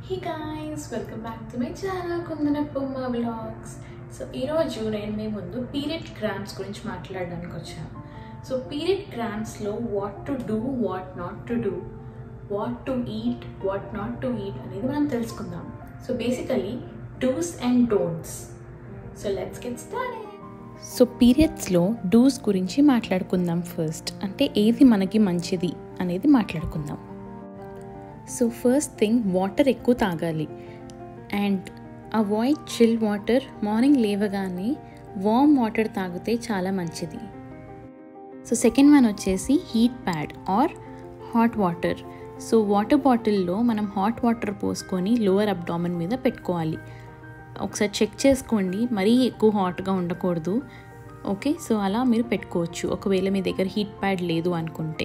hey guys welcome back to my channel Kundana Pomma vlogs so ఈరోజు నేను మీ ముందు పీరియడ్ క్రామ్స్ గురించి మాట్లాడడానికి వచ్చాను సో పీరియడ్ క్రామ్స్లో what to do what not to do what to eat what not to eat అనేది మనం తెలుసుకుందాం so basically dos and don'ts so let's get started so పీరియడ్స్లో డూస్ గురించి మాట్లాడుకుందాం ఫస్ట్ అంటే ఏది మనకి మంచిది అనేది మాట్లాడుకుందాం సో ఫస్ట్ థింగ్ వాటర్ ఎక్కువ తాగాలి and avoid chill water morning లేవగానే వామ్ వాటర్ తాగితే చాలా మంచిది సో సెకండ్ వన్ వచ్చేసి heat pad or hot water so water బాటిల్లో మనం హాట్ వాటర్ పోసుకొని లోవర్ అబ్డామన్ మీద పెట్టుకోవాలి ఒకసారి చెక్ చేసుకోండి మరీ ఎక్కువ హాట్గా ఉండకూడదు ఓకే సో అలా మీరు పెట్టుకోవచ్చు ఒకవేళ మీ దగ్గర హీట్ ప్యాడ్ లేదు అనుకుంటే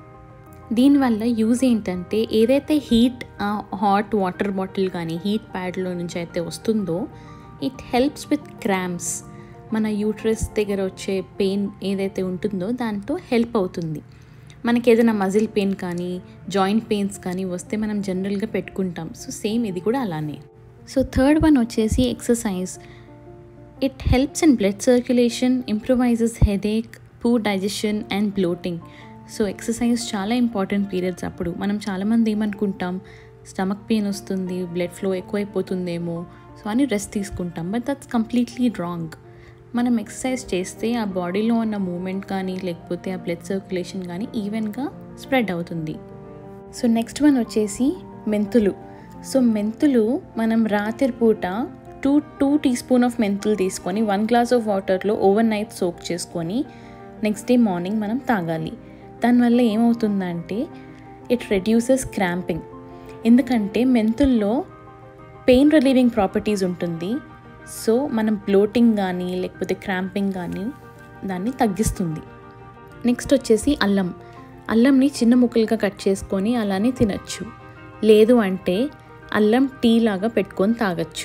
దీనివల్ల యూజ్ ఏంటంటే ఏదైతే హీట్ హాట్ వాటర్ బాటిల్ కానీ హీట్ ప్యాడ్లో నుంచి అయితే వస్తుందో ఇట్ హెల్ప్స్ విత్ క్రామ్స్ మన యూట్రస్ దగ్గర వచ్చే పెయిన్ ఏదైతే ఉంటుందో దాంతో హెల్ప్ అవుతుంది మనకి ఏదైనా మజిల్ పెయిన్ కానీ జాయింట్ పెయిన్స్ కానీ వస్తే మనం జనరల్గా పెట్టుకుంటాం సో సేమ్ ఇది కూడా అలానే సో థర్డ్ వన్ వచ్చేసి exercise it helps in blood circulation improvises headache poor digestion and bloating so exercise చాలా ఇంపార్టెంట్ పీరియడ్స్ అప్పుడు మనం చాలామంది ఏమనుకుంటాం స్టమక్ పెయిన్ వస్తుంది బ్లడ్ ఫ్లో ఎక్కువైపోతుందేమో సో అని రెస్ట్ తీసుకుంటాం బట్ దట్స్ కంప్లీట్లీ రాంగ్ మనం ఎక్సర్సైజ్ చేస్తే ఆ బాడీలో ఉన్న మూమెంట్ కానీ లేకపోతే ఆ బ్లడ్ సర్క్యులేషన్ కానీ ఈవెన్గా స్ప్రెడ్ అవుతుంది సో నెక్స్ట్ వన్ వచ్చేసి మెంతులు సో మెంతులు మనం రాత్రి పూట two two teaspoon of మెంతులు తీసుకొని వన్ గ్లాస్ ఆఫ్ వాటర్లో ఓవర్ నైట్ సోక్ చేసుకొని నెక్స్ట్ డే మార్నింగ్ మనం తాగాలి దానివల్ల ఏమవుతుందంటే ఇట్ రెడ్యూసెస్ క్రాంపింగ్ ఎందుకంటే మెంతుల్లో పెయిన్ రిలీవింగ్ ప్రాపర్టీస్ ఉంటుంది సో మనం బ్లోటింగ్ కానీ లేకపోతే క్రాంపింగ్ కానీ దాన్ని తగ్గిస్తుంది నెక్స్ట్ వచ్చేసి అల్లం అల్లంని చిన్న ముక్కలుగా కట్ చేసుకొని అలానే తినచ్చు లేదు అంటే అల్లం టీ లాగా పెట్టుకొని తాగొచ్చు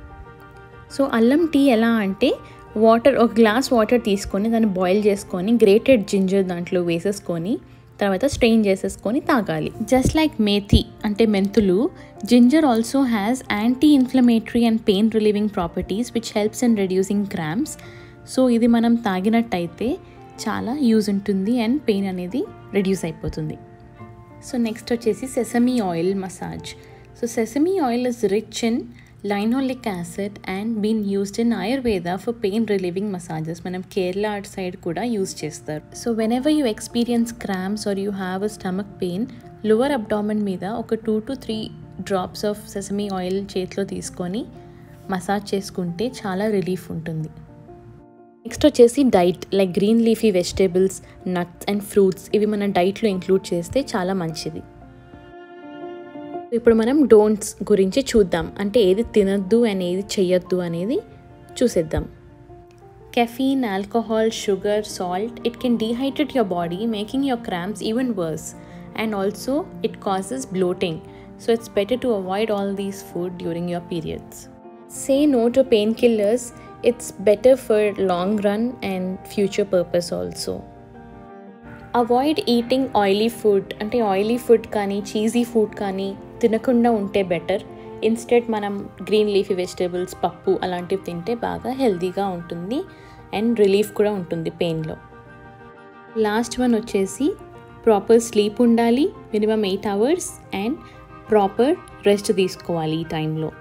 సో అల్లం టీ ఎలా అంటే వాటర్ ఒక గ్లాస్ వాటర్ తీసుకొని దాన్ని బాయిల్ చేసుకొని గ్రేటెడ్ జింజర్ దాంట్లో వేసేసుకొని తర్వాత స్ట్రెయిన్ చేసేసుకొని తాగాలి జస్ట్ లైక్ మేథి అంటే మెంతులు ginger also has anti inflammatory and pain relieving properties which helps in reducing cramps so ఇది మనం తాగినట్టయితే చాలా యూజ్ ఉంటుంది అండ్ పెయిన్ అనేది రెడ్యూస్ అయిపోతుంది సో నెక్స్ట్ వచ్చేసి sesame oil massage so sesame oil is rich in linoleic acid and been used in Ayurveda for pain relieving massages మనం కేరళ అట్ సైడ్ కూడా యూస్ చేస్తారు so whenever you experience cramps or you have a stomach pain lower abdomen మీద ఒక two to three drops of sesame oil చేతిలో తీసుకొని massage చేసుకుంటే చాలా రిలీఫ్ ఉంటుంది నెక్స్ట్ వచ్చేసి diet like green leafy vegetables nuts and fruits ఇవి మన డైట్లో ఇంక్లూడ్ చేస్తే చాలా మంచిది ఇప్పుడు మనం డోంట్స్ గురించి చూద్దాం అంటే ఏది తినద్దు అండ్ ఏది చెయ్యొద్దు అనేది చూసేద్దాం caffeine alcohol sugar salt it can dehydrate your body making your cramps even worse and also it causes bloating so it's better to avoid all these food during your periods say no to pain killers it's better for long run and future purpose also avoid eating oily food అంటే oily food కానీ cheesy food కానీ తినకుండా ఉంటే better instead మనం green leafy vegetables పప్పు అలాంటివి తింటే బాగా హెల్తీగా ఉంటుంది అండ్ రిలీఫ్ కూడా ఉంటుంది పెయిన్లో లాస్ట్ వన్ వచ్చేసి ప్రాపర్ స్లీప్ ఉండాలి minimum eight hours and proper rest తీసుకోవాలి ఈ టైంలో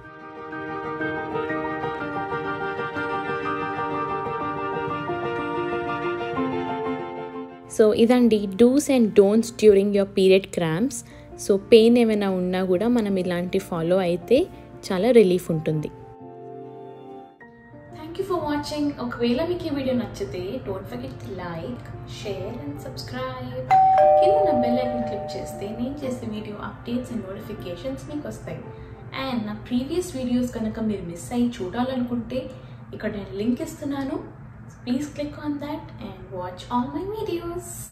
సో ఇదండి dos and don'ts during your period cramps so pain ఏమైనా ఉన్నా కూడా మనం ఇలాంటి ఫాలో అయితే చాలా రిలీఫ్ ఉంటుంది థ్యాంక్ యూ ఫర్ వాచింగ్ ఒకవేళ మీకు ఈ వీడియో నచ్చితే don't forget like share and subscribe కింద నా బెల్ ఐకన్ క్లిక్ చేస్తే నేను చేసే వీడియో అప్డేట్స్ అండ్ నోటిఫికేషన్స్ మీకు వస్తాయి అండ్ నా ప్రీవియస్ వీడియోస్ కనుక మీరు మిస్ అయ్యి చూడాలనుకుంటే ఇక్కడ నేను లింక్ ఇస్తున్నాను please click on that and watch all my videos